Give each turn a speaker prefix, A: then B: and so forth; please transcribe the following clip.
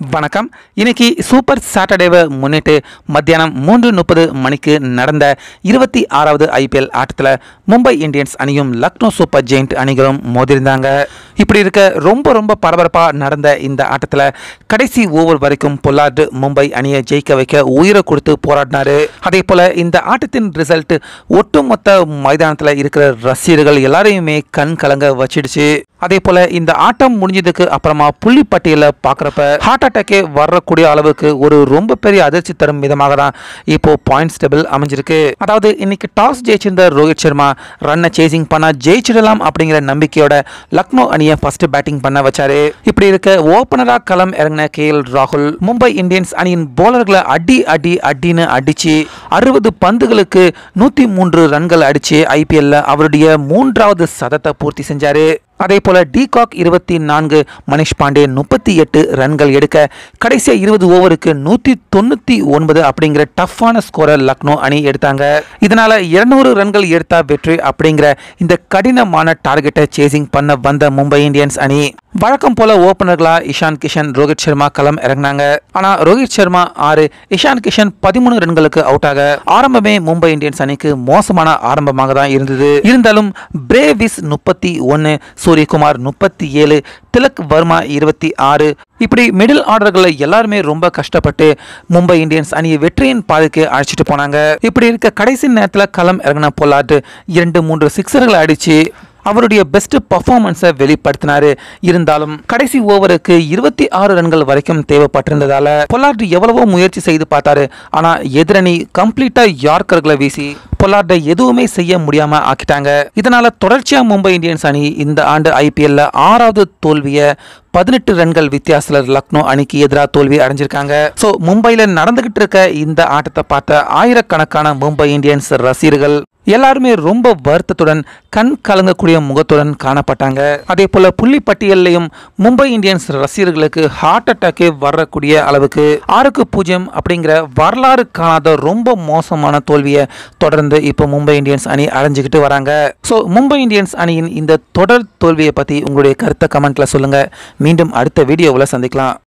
A: வணக்கம் இன்னைக்கு சூப்பர் சாட்டர்டேவை முன்னிட்டு மத்தியானம் மூன்று முப்பது மணிக்கு நடந்த இருபத்தி ஆறாவது ஐபிஎல் ஆட்டத்தில் மும்பை இந்தியன்ஸ் அணியும் லக்னோ சூப்பர் ஜெயிண்ட் அணிகளும் மோதிருந்தாங்க இப்படி இருக்க ரொம்ப ரொம்ப பரபரப்பாக நடந்த இந்த ஆட்டத்தில் கடைசி ஓவர் வரைக்கும் பொல்லார்டு மும்பை அணியை ஜெயிக்க வைக்க உயிரை கொடுத்து போராடினாரு அதே போல இந்த ஆட்டத்தின் ரிசல்ட் ஒட்டுமொத்த மைதானத்தில் இருக்கிற ரசிகர்கள் எல்லாரையுமே கண் கலங்க வச்சிடுச்சு அதே போல இந்த ஆட்டம் முடிஞ்சதுக்கு அப்புறமா புள்ளி பட்டியலை பார்க்குறப்ப ஹார்ட் அட்டாக்கே வரக்கூடிய அளவுக்கு ஒரு ரொம்ப பெரிய அதிர்ச்சி தரும் விதமாக தான் இப்போ பாயிண்ட்ஸ் டேபிள் அமைஞ்சிருக்கு அதாவது இன்னைக்கு டாஸ் ஜெயிச்சிருந்த ரோஹித் சர்மா ரன்னை சேசிங் பண்ண ஜெயிச்சிடலாம் அப்படிங்கிற நம்பிக்கையோட லக்னோ அணியை ஃபர்ஸ்ட் பேட்டிங் பண்ண வச்சாரு இப்படி இருக்க ஓபனரா களம் இறங்கின கே எல் ராகுல் மும்பை இந்தியன்ஸ் அணியின் போலர்களை அடி அடி அடின்னு அடிச்சு அறுபது பந்துகளுக்கு நூத்தி மூன்று ரன்கள் அடிச்சு ஐபிஎல்ல அவருடைய மூன்றாவது சதத்தை பூர்த்தி செஞ்சாரு அதே போல டிகாக் இருபத்தி நான்கு மனிஷ் பாண்டே முப்பத்தி எட்டு ரன்கள் எடுக்க கடைசியா இருபது ஓவருக்கு நூத்தி தொண்ணூத்தி ஒன்பது அப்படிங்கிற டஃப்பான ஸ்கோரை லக்னோ அணி எடுத்தாங்க இதனால இருநூறு ரன்கள் எடுத்தா வெற்றி அப்படிங்கிற இந்த கடினமான டார்கெட்டை சேசிங் பண்ண வந்த மும்பை இந்தியன்ஸ் அணி வழக்கம் போல ஓபனர்களா இஷான் கிஷன் ரோஹித் சர்மா களம் இறங்கினாங்க ஆனா ரோஹித் சர்மா ஆறு இஷான் கிஷன் பதிமூணு ரன்களுக்கு அவுட் ஆக ஆரம்பமே மும்பை இந்தியன்ஸ் அணிக்கு மோசமான ஆரம்பமாக தான் இருந்தது இருந்தாலும் பிரேவிஸ் முப்பத்தி ஒன்னு சூரியகுமார் முப்பத்தி ஏழு திலக் வர்மா இருபத்தி ஆறு இப்படி மிடில் ஆர்டர்களில் எல்லாருமே ரொம்ப கஷ்டப்பட்டு மும்பை இந்தியன்ஸ் அணியை வெற்றியின் பாதைக்கு அழைச்சிட்டு போனாங்க இப்படி இருக்க கடைசி நேரத்தில் களம் இறங்கின பொல்லாட்டு இரண்டு மூன்று சிக்ஸர்களை அடிச்சு அவருடைய பெஸ்ட் பர்ஃபார்மன்ஸை வெளிப்படுத்தினாரு இருந்தாலும் கடைசி ஓவருக்கு இருபத்தி ஆறு ரன்கள் வரைக்கும் தேவைப்பட்டிருந்ததால பொல்லார்டு எவ்வளவோ முயற்சி செய்து பார்த்தாரு ஆனா எதிரணி கம்ப்ளீட்டா யார்க்கர்களை வீசி பொல்லார்டை எதுவுமே செய்ய முடியாம ஆக்கிட்டாங்க இதனால தொடர்ச்சியா மும்பை இந்தியன்ஸ் அணி இந்த ஆண்டு ஐபிஎல்ல ஆறாவது தோல்வியை பதினெட்டு ரன்கள் வித்தியாசத்தில் லக்னோ அணிக்கு எதிராக தோல்வி அடைஞ்சிருக்காங்க ஸோ மும்பையில் நடந்துகிட்டு இருக்க இந்த ஆட்டத்தை பார்த்த ஆயிரக்கணக்கான மும்பை இந்தியன்ஸ் ரசிகர்கள் எல்லாருமே ரொம்ப வருத்தத்துடன் கண் கலங்கக்கூடிய முகத்துடன் காணப்பட்டாங்க அதே போல புள்ளி பட்டியல்லையும் மும்பை இந்தியன்ஸ் ரசிகர்களுக்கு ஹார்ட் அட்டாக்கே வரக்கூடிய அளவுக்கு ஆறுக்கு பூஜ்ஜியம் அப்படிங்கிற வரலாறு காணாத ரொம்ப மோசமான தோல்வியை தொடர்ந்து இப்போ மும்பை இந்தியன்ஸ் அணி அடைஞ்சுக்கிட்டு வராங்க ஸோ மும்பை இந்தியன்ஸ் அணியின் இந்த தொடர் தோல்வியை பற்றி உங்களுடைய கருத்தை கமெண்ட்ல சொல்லுங்க மீண்டும் அடுத்த வீடியோவில் சந்திக்கலாம்